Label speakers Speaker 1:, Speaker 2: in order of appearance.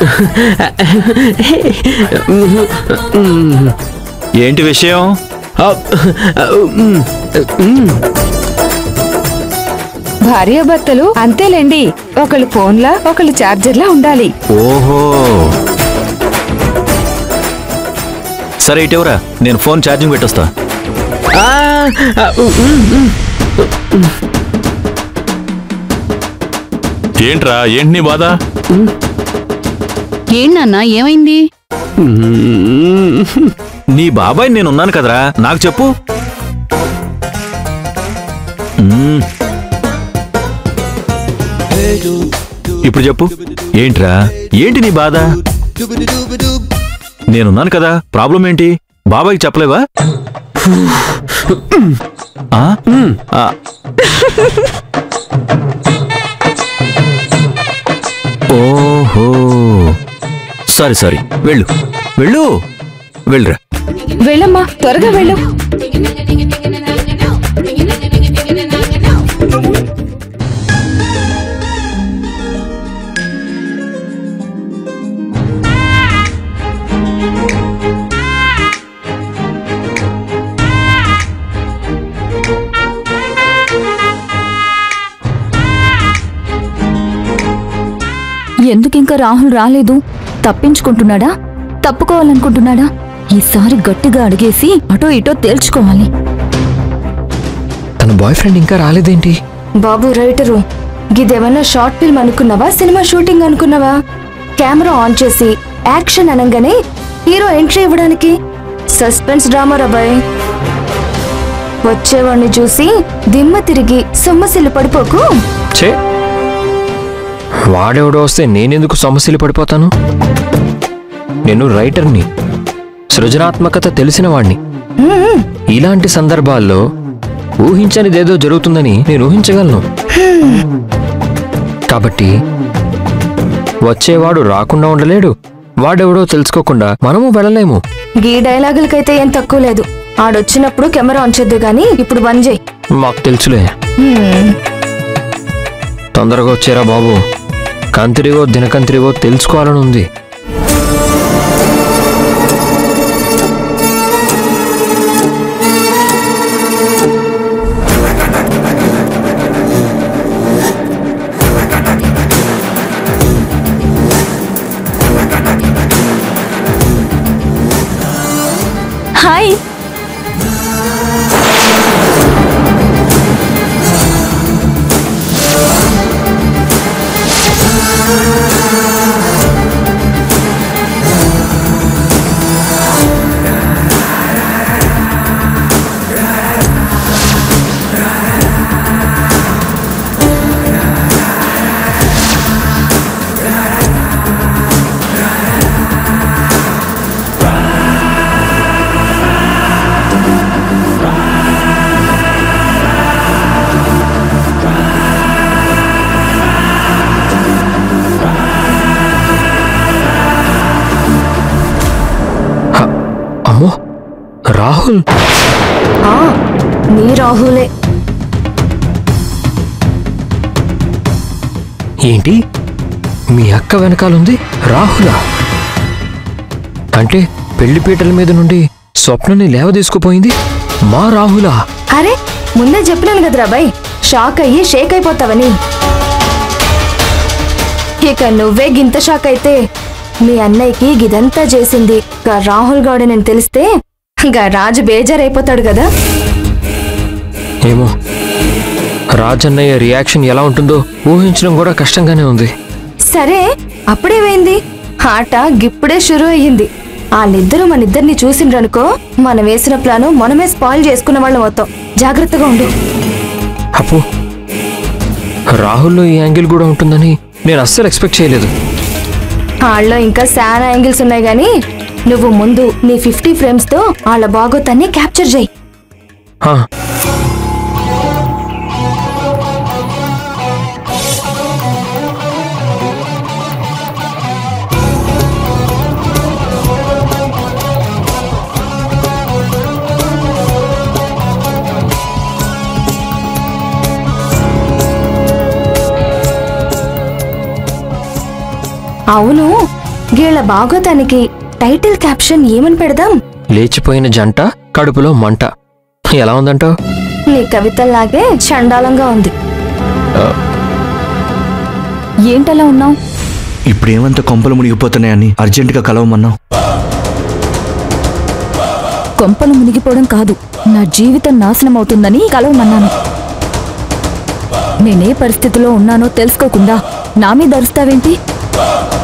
Speaker 1: ఏంటి విషయం
Speaker 2: భార్యాభర్తలు అంతేలేండి ఒకళ్ళు ఫోన్లా ఒకళ్ళు చార్జర్లా ఉండాలి
Speaker 1: ఓహో సరే ఇటీవరా నేను ఫోన్ ఛార్జింగ్ పెట్టొస్తా
Speaker 3: ఆ, ఆ, ఉమ్, ఉమ్.
Speaker 4: ఏంట్రా ఏంటి నీ బాధ
Speaker 5: ఏంటన్నా ఏమైంది
Speaker 1: నీ బాబాయ్ నేనున్నాను కదరా నాకు చెప్పు మ్మ్. ఇప్పుడు చెప్పు ఏంట్రా ఏంటి నీ బాధ నేనున్నాను కదా ప్రాబ్లం ఏంటి బాబాయ్కి చెప్పలేవా ఆ? ఆ. ఓహో సారీ సారీ వెళ్ళు వెళ్ళు వెళ్ళరా
Speaker 2: వెళ్ళమ్మా త్వరగా వెళ్ళు
Speaker 6: ఎందుకింకా రాహుల్ రాలేదు తప్పించుకుంటున్నాడా తప్పుకోవాలనుకుంటున్నాడా ఈసారి గట్టిగా అడిగేసి అటో ఇటో తేల్చుకోవాలి
Speaker 7: తన బాయ్ ఫ్రెండ్ ఇంకా రాలేదేంటి
Speaker 8: బాబు రైటరు గిదేమన్నా షార్ట్ ఫిల్మ్ అనుకున్నావా సినిమా షూటింగ్ అనుకున్నావా కెమెరా ఆన్ చేసి యాక్షన్ అనగానే హీరో ఎంట్రీ ఇవ్వడానికి సస్పెన్స్ డ్రామా రాబాయ్ వచ్చేవాడిని చూసి దిమ్మ తిరిగి సొమ్మసిల్లు పడిపోకు
Speaker 7: చే వాడెవడో వస్తే నేనెందుకు సమస్యలు పడిపోతాను నేను రైటర్ని సృజనాత్మకత తెలిసిన వాణ్ణి ఇలాంటి సందర్భాల్లో ఊహించనిదేదో జరుగుతుందని నేను ఊహించగలను కాబట్టి వచ్చేవాడు రాకుండా ఉండలేడు వాడెవడో తెలుసుకోకుండా మనము వెళ్ళలేము
Speaker 8: గీ డైలాగులకైతే ఏం తక్కువ లేదు ఆడొచ్చినప్పుడు కెమెరా ఆన్ చేద్దు గాని ఇప్పుడు బంద్ చేయి
Speaker 7: మాకు తెలుసులే తొందరగా వచ్చారా బాబు కంతిరివో దినకంతిరివో తెలుసుకోవాలని ఉంది
Speaker 6: హాయ్
Speaker 7: హ, అమ్మో రాహుల్
Speaker 8: ఆ, నీ రాహులే
Speaker 7: ఏంటి మీ అక్క వెనకాలుంది రాహులా అంటే పెళ్లిపీటల మీద నుండి స్వప్నని లేవదీసుకుపోయింది మా రాహులా
Speaker 8: అరే ముందే చెప్పినాను కదరా బాయ్ షాక్ అయ్యి షేక్ అయిపోతావని ఇక నువ్వే గింత షాక్ అయితే మీ అన్నయ్యకి గిదంతా చేసింది గా రాహుల్ గౌడ నేను తెలిస్తే గా రాజు బేజారైపోతాడు కదా
Speaker 7: ఏమో రాజన్నయ్య రియాక్షన్ ఎలా ఉంటుందో ఊహించడం కూడా కష్టంగానే ఉంది
Speaker 8: సరే అప్పుడేమైంది ఆట గిప్పుడే షురు అయ్యింది వాళ్ళిద్దరూ మన ఇద్దరిని చూసిండ్రనుకో మనం వేసిన ప్లాను మనమే స్పాయిల్ చేసుకున్న వాళ్ళం మొత్తం జాగ్రత్తగా ఉండు
Speaker 7: అప్పు రాహుల్లో ఈ యాంగిల్ కూడా ఉంటుందని నేను అస్సలు ఎక్స్పెక్ట్ చేయలేదు
Speaker 8: వాళ్ళలో ఇంకా చాలా యాంగిల్స్ ఉన్నాయి గానీ నువ్వు ముందు నీ ఫిఫ్టీ ఫ్రేమ్స్ తో వాళ్ళ బాగోతాన్ని క్యాప్చర్ చేయి
Speaker 7: హా,
Speaker 8: అవును గీళ్ళ బాగోతానికి టైటిల్ క్యాప్షన్ ఏమని పెడదాం
Speaker 7: లేచిపోయిన జంట కడుపులో మంట ఎలా ఉందంటావు
Speaker 8: నీ కవితల్లాగే చండాలంగా ఉంది
Speaker 6: ఏంటలా ఉన్నావు
Speaker 1: ఇప్పుడు ఏమంత కొంపలు మునిగిపోతున్నాయని అర్జెంటుగా కలవమన్నావు
Speaker 6: కొంపలు మునిగిపోవడం కాదు నా జీవితం నాశనం అవుతుందని కలవమన్నాను నేనే పరిస్థితిలో ఉన్నానో తెలుసుకోకుండా నా మీద అరుస్తావేంటి